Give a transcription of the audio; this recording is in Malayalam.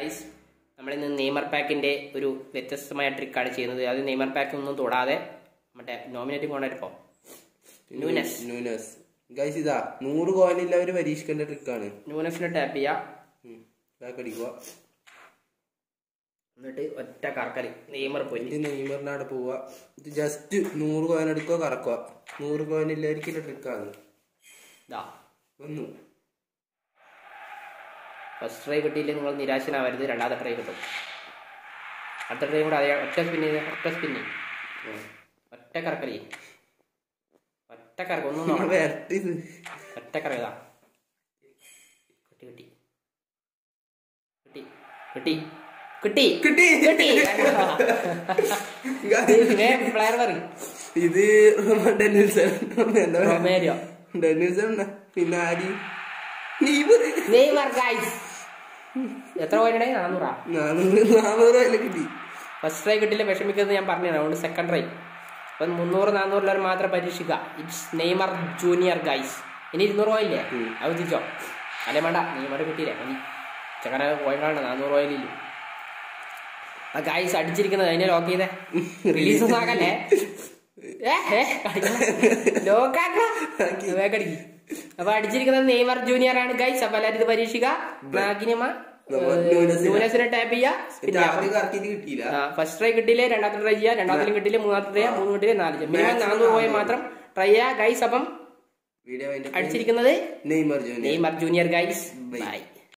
ഗൈസ് നമ്മളിന്ന് നെയ്മർ പാക്കിന്റെ ഒരു വ്യത്യസ്തമായ ട്രിക്കാണ് ചെയ്യുന്നത് അത് നെയ്മർ പാക്ക് ഒന്നും തൊടാതെ മറ്റേ നോമിനേറ്റിംഗ് കൊണ്ടിരിപ്പോ ന്യൂനസ് ന്യൂനസ് ഗൈസ് ഇതാ നൂറ് കോയിനില്ലവര് പരീക്ഷിക്കേണ്ട ട്രിക്കാണ് ന്യൂനസിനെ ടാപ്പ് ചെയ്യാം ബാക്ക് അടിക്കുക എന്നിട്ട് ഒറ്റ കറക്കല് നെയ്മർ പോയി ഇത് നെയ്മറിന്റെ അവിടെ പോവുക ഇത് ജസ്റ്റ് നൂറ് കോയിൻ എടുക്കുക കറക്കുക നൂറ് കോയിൻ ഇല്ലായിരിക്കില്ല ട്രിക്കാണ് ഇതാ വന്നു ഫസ്റ്റ് ട്രൈ കിട്ടിയില്ലേ നിങ്ങൾ നിരാശനാവരുത് രണ്ടാമത്തെ ട്രൈ കിട്ടും അടുത്ത ട്രൈ കൂടെ അതേ ഒറ്റ സ്പിന്ന് ചെയ്ത് ഒറ്റ സ്പിന്ന് ഒറ്റ കറക്കല് ഒറ്റ കറക്ക ഒന്നും നോക്കണ്ട. വരട്ടി ഇത് ഒറ്റ കറക്കതാ കിട്ടി കിട്ടി കിട്ടി കിട്ടി കിട്ടി കിട്ടി കിട്ടി പ്ലെയർ പറയും ഇത് ഡെന്നിൽസൺ എന്താ പറയാ? റൊമേരിയോ ഡെന്നിൽസൺ ഉണ്ട്. പിന്നെ ആരി നെയ്മർ നെയ്മർ ഗൈസ് എത്ര പോയിട്ടുണ്ട് നാന്നൂറാ നാനൂറ് നാനൂറ് അതിൽ കിട്ടി ഫസ്റ്റ് ട്രൈ കിട്ടില്ല വിഷമിക്കുന്നത് ഞാൻ പറഞ്ഞു അതുകൊണ്ട് സെക്കൻഡ് ട്രൈ അപ്പം മുന്നൂറ് നാന്നൂറിലവർ മാത്രം പരീക്ഷിക്കുക ഇറ്റ്സ് നെയ്മർ ജൂനിയർ ഗൈസ് ഇനി ഇരുന്നൂറ് പോയില്ലേ അത് തിരിച്ചോ അല്ലേ വേണ്ട നെയ്മർ കിട്ടിയില്ലേ മതി ചക്കര പോയിട്ടാണ് നാന്നൂറ് പോയില്ലല്ലോ ആ ഗൈസ് അടിച്ചിരിക്കുന്നത് അതിനെ ലോക്ക് ചെയ്തേ റിലീസ് ഒന്നും ആക്കല്ലേ വേഗടിക്ക് അപ്പൊ അടിച്ചിരിക്കുന്നത് നെയ്മർ ജൂനിയർ ആണ് ഗൈസ് അപ്പൊ എല്ലാവരും ഇത് പരീക്ഷിക്കുക നാഗിനിമ നമ്മൾ ന്യൂനസിനെ- ന്യൂനസിനെ ടാപ്പ് ചെയ്യുക പിന്നെ ആദ്യം കറക്കിയിട്ട് കിട്ടിയില്ല ഫസ്റ്റ് ട്രൈ കിട്ടിയില്ലേ രണ്ടാമത്തെ ട്രൈ ചെയ്യുക രണ്ടാമത്തിലും കിട്ടിയില്ലേ മൂന്നാമത്തെ ട്രൈ ചെയ്യുക മൂന്ന് കിട്ടിയില്ലേ നാല് ചെയ്യുക മിനിമം നാനൂറ് പോയി മാത്രം ട്രൈ ചെയ്യുക ഗൈസ് അപ്പം വീഡിയോ അതിന്റെ അടിച്ചിരിക്കുന്നത് Neymar junior Neymar junior guys Bye. By